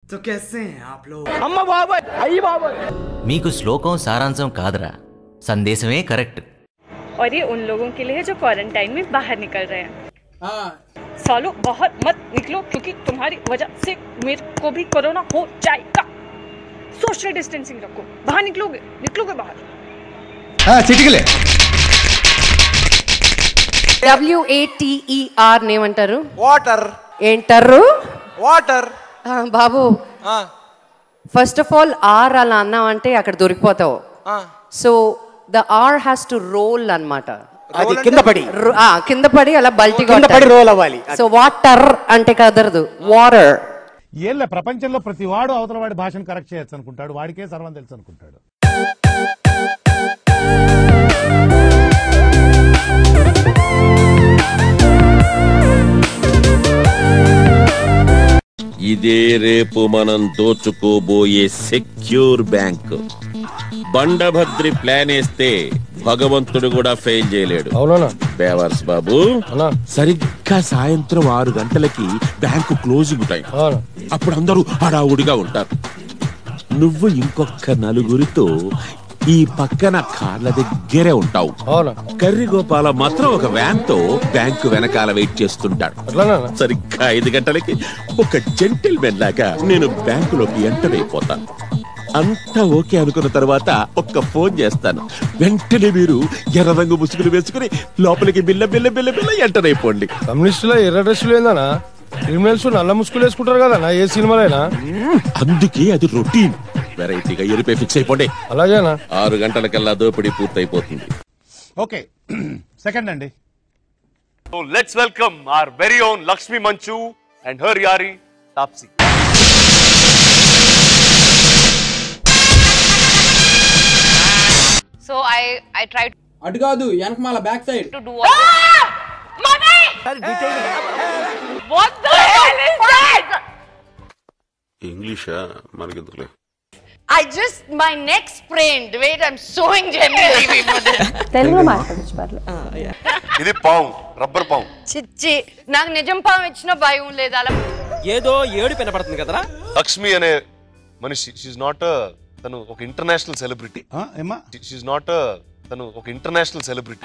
तो कैसे हैं आप लोग మీకు శ్లోకం సారాంశం కాదురా సందేశమే కరెక్ట్ और ये उन लोगों के लिए है जो क्वारंटाइन में बाहर निकल रहे हैं सालों बाहर मत निकलो क्योंकि तुम्हारी वजह से मेरे को भी कोरोना हो जाएगा सोशल डिस्टेंसिंग रखो बाहर निकलोगे निकलोगे बाहर చిటికలే డబ్ల్యూఏటిఈఆర్ ఏమంటారు వాటర్ ఏంటారు వాటర్ ఆ, బాబు ఫస్ట్ ఆఫ్ ఆల్ ఆర్ అలా అన్నావంటే అక్కడ దొరికిపోతావు so the R has to roll అన్నమాట అది కింద పడి రు- ఆ, కింద పడి అలా బల్టి కింద పడి రోల్ అవ్వాలి సో వాటర్ అంటే కదరదు వాటర్ ఏళ్ళ ప్రపంచంలో ప్రతి వాడు అవతల వాడి భాషను కరెక్ట్ చేయొచ్చు అనుకుంటాడు వాడికే సర్వం తెలుసు అనుకుంటాడు ఇదే రేపు మనం దోచుకోబోయే సెక్యూర్ బ్యాంక్ బండభద్రి ప్లాన్ వేస్తే భగవంతుడు కూడా ఫెయిల్ చేయలేడు అవునా బేవర్స్ బాబు సరిగ్గా సాయంత్రం ఆరు గంటలకి బ్యాంకు క్లోజింగ్ టైం అప్పుడు అందరూ హడావుడిగా ఉంటారు నువ్వు ఇంకొక నలుగురితో ఈ పక్కన కార్ల దగ్గరే ఉంటావు కర్రి గోపాల మాత్రం ఒక వ్యాన్ తో బ్యాంకు వెనకాల వెయిట్ చేస్తుంటాడు సరిగ్గా ఐదు గంటలకి ఒక జెంటిల్మెన్ లాగా నేను బ్యాంకులోకి ఎంటర్ అయిపోతాను అంతా ఓకే అనుకున్న తర్వాత ఒక్క ఫోన్ చేస్తాను వెంటనే మీరు ఎర్ర రంగు ముసుగులు వేసుకుని లోపలికి బిల్ల బిల్ల బిల్ల బిల్ల ఎంటర్ అయిపోండి కమ్యూనిస్టులో ఎర్ర డ్రెస్సులు ఏందనా క్రిమినల్స్ నల్ల ముసుగులు వేసుకుంటారు కదా ఏ సినిమాలైనా అందుకే అది రొటీన్ వెరైటీగా ఎరిపై ఫిక్స్ అయిపోండి అలాగేనా ఆరు గంటలకల్లా దోపిడీ పూర్తయిపోతుంది ఓకే సెకండ్ అండి So let's welcome our very own Lakshmi Manchu and her Yari Tapsi. So I I tried అటు కాదు వెనకమాల back side to do all this. What the hell is that? ఇంగ్లీషా మనకెందుకులే I just my neck sprained. Wait, I'm sewing genuinely for this. తెలుగులో మాట్లాడచ్చు పర్లేదు ఇది పావు రబ్బర్ పావు చిచ్చి నాకు నిజం పాము ఇచ్చిన భయం లేదు అలా ఏదో ఏడు వినపడుతుంది కదరా లక్ష్మి అనే మనిషి షీఈ్ నాట్ తను ఒక ఇంటర్నేషనల్ సెలబ్రిటీ ఏమా షీఈ్ నాట్ తను ఒక ఇంటర్నేషనల్ సెలబ్రిటీ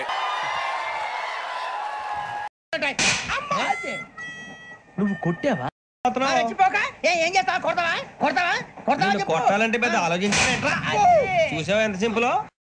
నువ్వు కొట్టావా ఏం చేస్తావా కొడతావా కొడతావా కొడతావా కొట్టాలంటే పెద్ద ఆలోచించారా చూసావా ఎంత సింపుల్